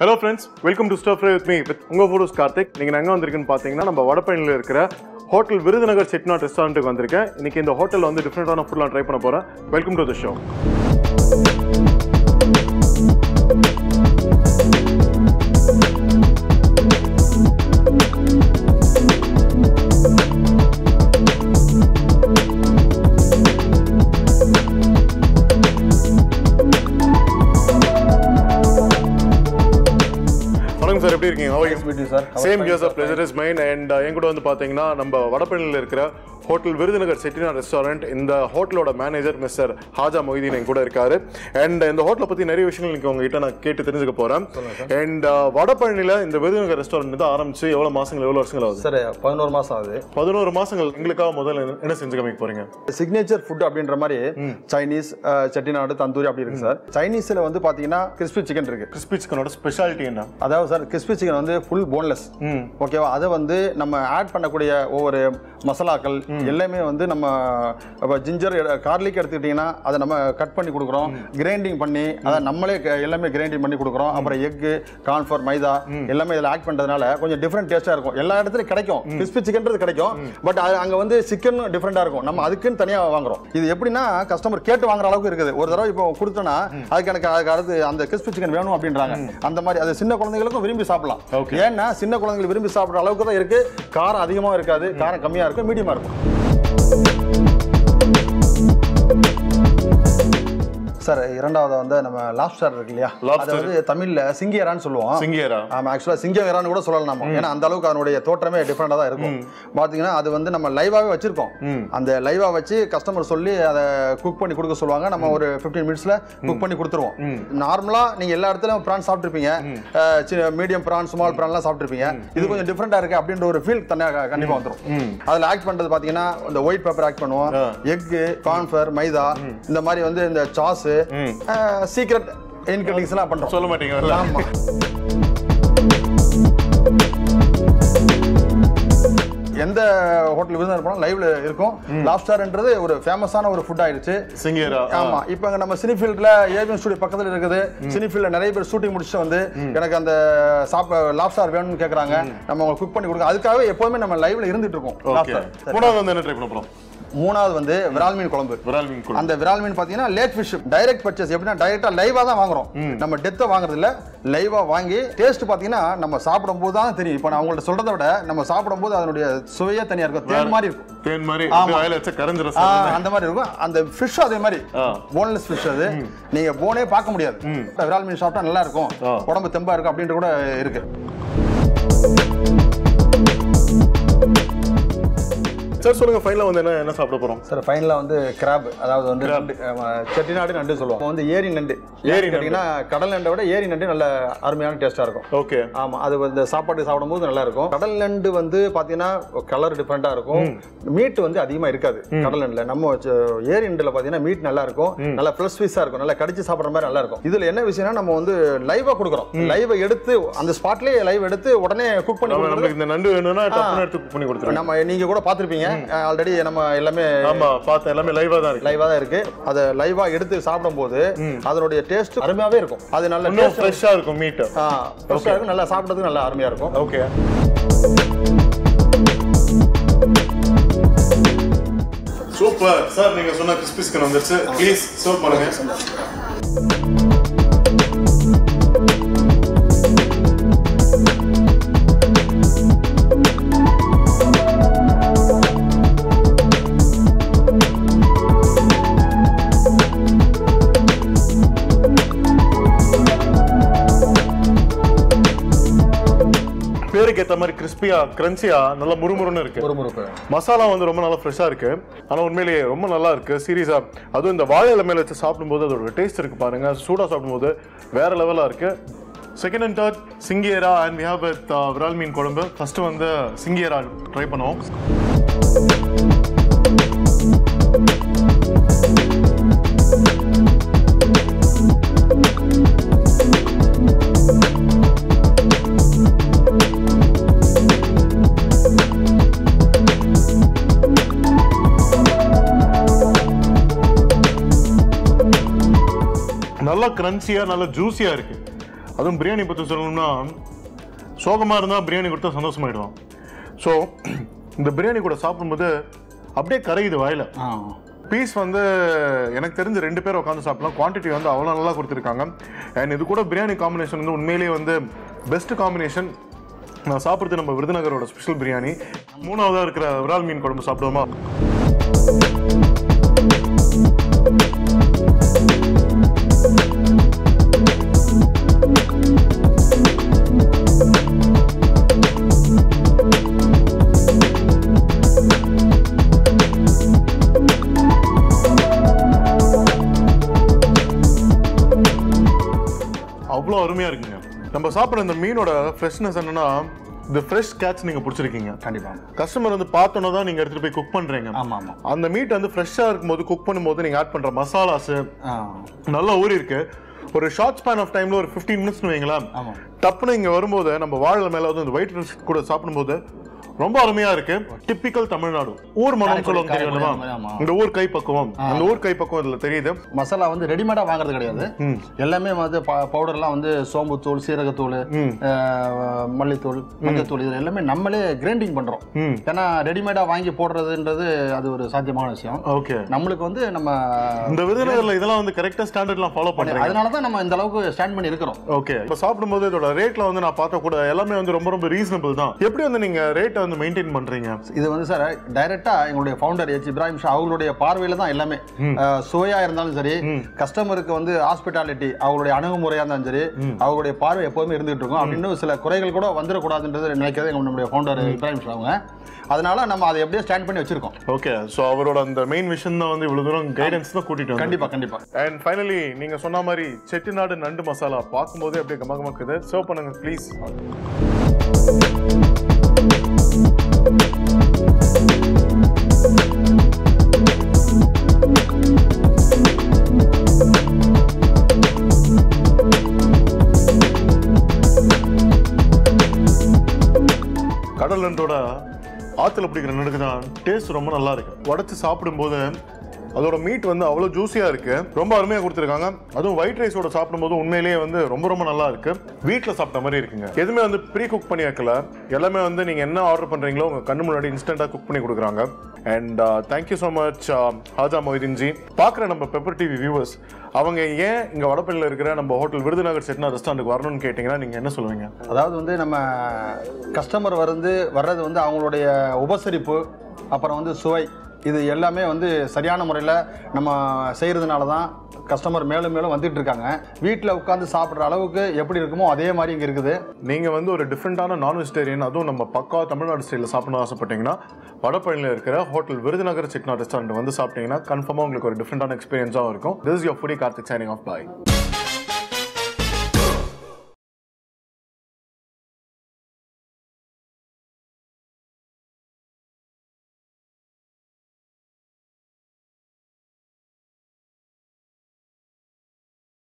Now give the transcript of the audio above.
Hello friends welcome to stir fry with me with உங்கள் photos Karthik நீங்கள் எங்கே வந்திருக்குன்னு பார்த்தீங்கன்னா நம்ம வடபழனியில் இருக்கிற ஹோட்டல் விருதுநகர் செட்நாட் ரெஸ்டாரண்ட்டுக்கு வந்திருக்கேன் இன்னைக்கு இந்த ஹோட்டலில் வந்து டிஃப்ரெண்டான ஃபுட்லாம் ட்ரை பண்ண போகிறேன் வெல்கம் டு த ஷோ வணக்கம் சார் எப்படி இருக்கீங்க How are you? meet you, sir. How same are you, யூஸ் sir? Pleasure is mine and என் கூட வந்து பார்த்தீங்கன்னா நம்ம வடபழனியில் இருக்கிற ஹோட்டல் விருதுநகர் செட்டினா ரெஸ்டாரண்ட் இந்த ஹோட்டலோட மேனேஜர் மிஸ்டர் ஹாஜா மொய்தீன் என் கூட இருக்காரு அண்ட் இந்த ஹோட்டலை பற்றி நிறைய விஷயங்கள் இன்னைக்கு உங்ககிட்ட நான் கேட்டு தெரிஞ்சுக்க போகிறேன் அண்ட் வடபழனியில் இந்த விருதுநகர் ரெஸ்டாரண்ட் தான் ஆரம்பிச்சு எவ்வளோ மாசங்கள் எவ்வளோ வருஷங்கள் ஆகுது சார் பதினோரு மாசம் ஆகுது பதினோரு மாசங்கள் எங்களுக்காக முதல்ல என்ன- என்ன செஞ்சு காமிக்க போறீங்க சிக்னேச்சர் ஃபுட் அப்படின்ற மாதிரி சைனீஸ் அஹ், செட்டிநாடு தந்தூரி அப்படி இருக்கு சார் சைனீஸ்ல வந்து பாத்தீங்கன்னா கிறிஸ்பி சிக்கன் இருக்கு கிறிஸ்பி சிக்கனோட ஸ்பெஷாலிட்டி என்ன அதாவது சார் கிறிஸ்பி சிக்கன் வந்து ஃபுல் போன்லெஸ் ஓகேவா அதை வந்து நம்ம ஆட் பண்ணக்கூடிய ஒவ்வொரு மசாலாக்கள் எல்லாமே வந்து நம்ம ஜிஞ்சர் கார்லிக் எடுத்துக்கிட்டிங்கன்னா அதை நம்ம கட் பண்ணி கொடுக்குறோம் கிரைண்டிங் பண்ணி அதை நம்மளே க- எல்லாமே கிரைண்டிங் பண்ணி கொடுக்குறோம் அப்புறம் எக்கு கார்ன்ஃபர் மைதா எல்லாமே இதில் ஆட் பண்ணுறதுனால கொஞ்சம் டிஃப்ரெண்ட் டேஸ்ட்டாக இருக்கும் எல்லா இடத்துலையும் கிடைக்கும் கிறிஸ்பி சிக்கன்றது கிடைக்கும் பட் அது அங்கே வந்து சிக்கன் டிஃப்ரெண்ட்டாக இருக்கும் நம்ம அதுக்குன்னு தனியாக வாங்குறோம் இது எப்படின்னா கஸ்டமர் கேட்டு வாங்குற அளவுக்கு இருக்குது ஒரு தடவை இப்போ கொடுத்தோன்னா அதுக்கு எனக்கு அதுக்கு அடுத்து அந்த கிறிஸ்பி சிக்கன் வேணும் அப்படின்றாங்க அந்த மாதிரி அது சின்ன குழந்தைகளுக்கும் விரும்பி சாப்பிடலாம் Okay. ஏன்னா சின்ன குழந்தைகள் விரும்பி சாப்பிட்ற அளவுக்கு தான் இருக்கு காரம் அதிகமாக இருக்காது காரம் கம்மியாக இருக்கும் மீடியமாக இருக்கும் சார் இரண்டாவது வந்து நம்ம லாப்ஸ்டர் இருக்கு இல்லையா Lobster. அது வந்து தமிழ்ல சிங்கியரான்னு சொல்லுவோம் சிங்கியரா ஆமா ஆக்சுவலா சிங்கவேரான்னு கூட சொல்லலாம் நம்ம ஏன்னா அந்த அளவுக்கு அதனுடைய தோற்றமே டிஃப்ரெண்டா தான் இருக்கும் பாத்தீங்கன்னா அது வந்து நம்ம லைவாவே வச்சிருக்கோம் அந்த லைவா வச்சு கஸ்டமர் சொல்லி அதை குக் பண்ணி கொடுக்க சொல்லுவாங்க நம்ம ஒரு 15 மினிட்ஸ்ல குக் பண்ணி கொடுத்துருவோம் நார்மலா நீங்க எல்லா இடத்துலயும் பிரான் சாப்பிட்டுருப்பீங்க மீடியம் பிரான் ஸ்மால் பிரான்லாம் சாப்பிட்டுருப்பீங்க இது கொஞ்சம் டிஃப்ரெண்டா இருக்கு அப்படின்ற ஒரு ஃபீல் தனியாக கண்டிப்பா வந்துரும் அதுல ஆக்ட் பண்றது பாத்தீங்கன்னா இந்த ஒயிட் பேப்பர் ஆக்ட் பண்ணுவோம் எக்கு கார்ன்ஃபர் மைதா இந்த மாதிரி வந்து இந்த சாஸ் சீக்ரெட் இன்கிரீடியன்ஸ் எல்லாம் பண்றோம் சொல்ல மாட்டீங்கல்ல ஆமா எந்த ஹோட்டல் விருந்தினர் போனாலும் லைவ்ல இருக்கும் லாப்ஸ்டார்ன்றது ஒரு ஃபேமஸான ஒரு ஃபுட் ஆயிடுச்சு சிங்கியரா ஆமா இப்போ இங்க நம்ம சினிஃபீல்ட்ல ஏவிஎம் ஸ்டுடியோ பக்கத்துல இருக்குது சினிஃபீல்ட்ல நிறைய பேர் ஷூட்டிங் முடிச்சுட்டு வந்து எனக்கு அந்த சாப் லாப்ஸ்டார் வேணும்னு கேக்குறாங்க நம்ம உங்களுக்கு குக் பண்ணி கொடுக்க அதுக்காகவே எப்பவுமே நம்ம லைவ்ல இருந்துட்டு இருக்கோம் ஓகே lobster. மூணாவது வந்து என்ன ட்ரை பண்ண போறோம் மூணாவது வந்து விரால் மீன் குழம்பு விரால் மீன் குழம்பு அந்த விரால் மீன் பாத்தீங்கன்னா லேட் ஃபிஷ் டைரக்ட் பர்ச்சேஸ் எப்படின்னா டைரக்டா லைவா தான் வாங்குறோம் நம்ம டெத்தை வாங்குறது இல்ல லைவா வாங்கி டேஸ்ட் பாத்தீங்கன்னா நம்ம சாப்பிடும் போது தான் தெரியும் இப்போ நான் உங்கள்ட்ட சொல்றதை விட நம்ம சாப்பிடும் போது அதனுடைய சுவையே தனியா இருக்கும் தேன் மாதிரி இருக்கும் தேன் மாதிரி ஆமா. வாயில வச்ச கரைஞ்சிரும் ஆ, சார் அந்த மாதிரி இருக்கும் அந்த ஃபிஷ் அதே மாதிரி ஆ. போன்லெஸ் ஃபிஷ் அது நீங்க போனே பார்க்க முடியாது விரால் மீன் சாப்பிட்டா நல்லா இருக்கும் ஆ. உடம்பு தெம்பா இருக்கும் அப்படின்ட்டு கூட இருக்கு சார் சொல்லுங்க ஃபைனலா வந்து என்ன என்ன சாப்பிட போறோம் சார் ஃபைனலாக வந்து கிராப் அதாவது வந்து நண்டு ஆமா, செட்டிநாடு நண்டு சொல்லுவோம் இப்போ வந்து ஏரி நண்டு ஏரி ஏரி கேட்டிங்கன்னா கடல் நண்டை விட ஏரி நண்டு நல்ல அருமையான டேஸ்ட்டாக இருக்கும் ஓகே ஆமா அது வந்து சாப்பாடு சாப்பிடும்போது நல்லா இருக்கும் கடல் நண்டு வந்து பாத்தீங்கன்னா கலர் டிஃப்ரெண்டா இருக்கும் மீட் வந்து அதிகமா இருக்காது கடல் நண்டுல நம்ம வச்ச- ஏரி நண்டுல பாத்தீங்கன்னா மீட் நல்லா இருக்கும் நல்லா ஃப்ரெஷ் பீஸா இருக்கும் நல்லா கடிச்சு சாப்பிடுற மாதிரி நல்லா இருக்கும் இதுல என்ன விஷயம்னா நம்ம வந்து லைவா கொடுக்குறோம் லைவா எடுத்து அந்த ஸ்பாட்லயே லைவ் எடுத்து உடனே குக் பண்ணி நம்ம கொடுக்குறது நம்மளுக்கு இந்த நண்டு வேணும்னா டப்புன்னு எடுத்து cook பண்ணி கொடுத்துருங்க நம்ம நீங்க கூட பாத்திருப்பீங்க ஆல்ரெடி நம்ம எல்லாமே ஆமா பார்த்தேன் எல்லாமே லைவா தான் இருக்கு லைவா தான் இருக்கு அதை லைவா எடுத்து சாப்பிடும்போது அதனுடைய டேஸ்ட் அருமையாவே இருக்கும் அது நல்ல இன்னும் டேஸ்ட் ஃப்ரெஷ்ஷா இருக்கும் மீட் ஃப்ரெஷ்ஷாக இருக்கும் நல்லா சாப்பிட்றதுக்கு நல்லா அருமையா இருக்கும் ஓகே சூப்பர் சார் நீங்க சொன்ன கிறிஸ்பி சிக்கன் வந்துருச்சு ப்ளீஸ் சர்வ் பண்ணுங்க பேருக்கு ஏத்த மாதிரி கிறிஸ்பியா கிரன்ச்சியா நல்லா முறுமுறுன்னு இருக்கு ஒரு முறுக்கு மசாலா வந்து ரொம்ப நல்லா ஃப்ரெஷ்ஷாக இருக்கு ஆனால் உண்மையிலேயே ரொம்ப நல்லா இருக்கு சீரியஸா அதுவும் இந்த வாழை இலை மேல வச்சு சாப்பிடும்போது அதோட டேஸ்ட் இருக்கு பாருங்க சூடாக சாப்பிடும்போது வேற லெவலாக இருக்கு செகண்ட் அண்ட் தேர்ட் சிங்கியரா அண்ட் வி ஹேவ் வித் விரால் மீன் குழம்பு ஃபர்ஸ்ட் வந்து சிங்கியரா ட்ரை பண்ணுவோம் நல்லா கிரன்ச்சியா நல்லா ஜூஸியா இருக்கு அதுவும் பிரியாணி பற்றி சொல்லணும்னா சோகமாக இருந்தால் பிரியாணி கொடுத்தா சந்தோஷமாயிடுவான் ஸோ இந்த பிரியாணி கூட சாப்பிடும்போது அப்படியே கரையுது வாயில ஆ பீஸ் வந்து எனக்கு தெரிஞ்சு ரெண்டு பேர் உட்காந்து சாப்பிடலாம் குவான்டிட்டி வந்து அவ்வளோ நல்லா கொடுத்துருக்காங்க அண்ட் இது கூட பிரியாணி காம்பினேஷன் வந்து உண்மையிலேயே வந்து பெஸ்ட் காம்பினேஷன் நான் சாப்பிட்றது நம்ம விருதுநகரோட ஸ்பெஷல் பிரியாணி மூணாவதாக இருக்கிற விரால் மீன் குழம்பு சாப்பிடுவோமா அவ்வளோ அருமையாக இருக்குங்க நம்ம சாப்பிட்ற இந்த மீனோட ஃப்ரெஷ்னஸ் என்னன்னா இந்த ஃப்ரெஷ் கேட்ச் நீங்கள் பிடிச்சிருக்கீங்க கண்டிப்பா கஸ்டமர் வந்து பார்த்தோன்னே தான் நீங்கள் எடுத்துகிட்டு போய் குக் பண்ணுறீங்க ஆமா ஆமா அந்த மீட் வந்து ஃப்ரெஷ்ஷாக இருக்கும்போது குக் பண்ணும்போது நீங்கள் ஆட் பண்ணுற மசாலாஸு ஆ நல்லா ஊறி இருக்கு ஒரு ஷார்ட் ஸ்பேன் ஆஃப் டைம்ல ஒரு 15 மினிட்ஸ்னு வைங்களேன் ஆமா டப்புன்னு இங்க வரும்போது நம்ம வாழை மேல வந்து இந்த ஒயிட் ரைஸ் கூட சாப்பிடும்போது ரொம்ப அருமையா இருக்கு டிப்பிக்கல் தமிழ்நாடு ஊர் மனம் சொல்லுவாங்க தெரியும் இல்லையா? ஆமா. இந்த ஊர் கை பக்குவம் அந்த ஊர் கை பக்குவம் இதுல தெரியுது மசாலா வந்து ரெடிமேடா வாங்குறது கிடையாது ம். எல்லாமே வந்து பவுடர்லாம் வந்து சோம்புத்தூள் சீரகத்தூள் ம். அஹ், மல்லித்தூள் மஞ்சத்தூள் இது எல்லாமே நம்மளே கிரைண்டிங் பண்றோம் ம் ஏன்னா ரெடிமேடா வாங்கி போடுறதுன்றது அது ஒரு சாத்தியமான விஷயம் ஓகே நம்மளுக்கு வந்து நம்ம இந்த விருதுநகர்ல இதெல்லாம் வந்து கரெக்டா ஸ்டாண்டர்ட்லாம் ஃபாலோ பண்றீங்க அதனால தான் நம்ம இந்த அளவுக்கு ஸ்டாண்ட் பண்ணி இருக்கிறோம் ஓகே இப்போ சாப்பிடும்போது இதோட ரேட்ல வந்து நான் பார்த்தா கூட எல்லாமே வந்து ரொம்ப ரொம்ப ரீசனபிள் தான் எப்படி வந்து நீங்க ரேட்டை வந்து மெயின்டைன் பண்றீங்க இது வந்து சார் டைரக்டா எங்களுடைய ஃபவுண்டர் எச் இப்ராஹிம் ஷா அவங்களுடைய பார்வையில தான் எல்லாமே அஹ், சுவையா இருந்தாலும் சரி கஸ்டமருக்கு வந்து ஹாஸ்பிட்டாலிட்டி அவங்களுடைய அணுகுமுறையா இருந்தாலும் சரி அவங்களுடைய பார்வை எப்போதுமே இருந்துகிட்டு இருக்கும் அப்படின்னு சில குறைகள் கூட வந்துடக்கூடாதுன்றது நினைக்கிறது எங்க நம்முடைய ஃபவுண்டர் இப்ராஹிம் ஷா அவங்க அதனால நம்ம அதை எப்படியே ஸ்டாண்ட் பண்ணி வச்சிருக்கோம் ஓகே ஸோ அவரோட அந்த மெயின் விஷன் தான் வந்து இவ்வளவு தூரம் கைடன்ஸ் தான் கூட்டிட்டு வந்து கண்டிப்பா கண்டிப்பா அண்ட் ஃபைனலி நீங்க சொன்ன மாதிரி செட்டிநாடு நண்டு மசாலா பார்க்கும்போதே அப்படியே கமகமக்குது சர்வ் பண்ணுங்க ப்ளீஸ் கடல் நண்டோட ஆத்துல பிடிக்கிற நண்டுக்கு தான் டேஸ்ட் ரொம்ப நல்லா இருக்கு உடச்சு சாப்பிடும்போது அதோட மீட் வந்து அவ்வளோ ஜூஸியாக இருக்கு ரொம்ப அருமையாக கொடுத்துருக்காங்க அதுவும் ஒயிட் ரைஸோட சாப்பிடும்போது உண்மையிலேயே வந்து ரொம்ப ரொம்ப நல்லா இருக்கு வீட்டில் சாப்பிட்ட மாதிரி இருக்குங்க எதுவுமே வந்து ப்ரீ குக் பண்ணி வைக்கல எல்லாமே வந்து நீங்கள் என்ன ஆர்டர் பண்ணுறீங்களோ உங்கள் கண்ணு முன்னாடி இன்ஸ்டண்ட்டாக குக் பண்ணி கொடுக்குறாங்க and thank you so much Haja மொய்தீன்ஜி பார்க்குற நம்ம பெப்பர் டிவி வியூவர்ஸ் அவங்க ஏன் இங்கே வடப்பள்ளியில் இருக்கிற நம்ம ஹோட்டல் விருதுநகர் செட்னா ரெஸ்டாரண்ட்டுக்கு வரணும்னு கேட்டிங்கன்னா நீங்கள் என்ன சொல்லுவீங்க அதாவது வந்து நம்ம கஸ்டமர் வந்து வர்றது வந்து அவங்களுடைய உபசரிப்பு அப்புறம் வந்து சுவை இது எல்லாமே வந்து சரியான முறையில் நம்ம செய்கிறதுனால தான் கஸ்டமர் மேலும் மேலும் வந்துட்டு இருக்காங்க வீட்டில் உட்காந்து சாப்பிட்ற அளவுக்கு எப்படி இருக்குமோ அதே மாதிரி இங்கே இருக்குது நீங்க வந்து ஒரு டிஃப்ரெண்டான நான் வெஜிடேரியன் அதுவும் நம்ம பக்கா தமிழ்நாடு ஸ்டைலில் சாப்பிடணும் ஆசைப்பட்டீங்கன்னா வடபழனியில் இருக்கிற ஹோட்டல் விருதுநகர் செக்னா ரெஸ்டாரண்ட் வந்து சாப்பிட்டீங்கன்னா கன்ஃபார்மாக உங்களுக்கு ஒரு டிஃப்ரெண்டான எக்ஸ்பீரியன்ஸாகவும் இருக்கும் this your foodie Karthik signing off bye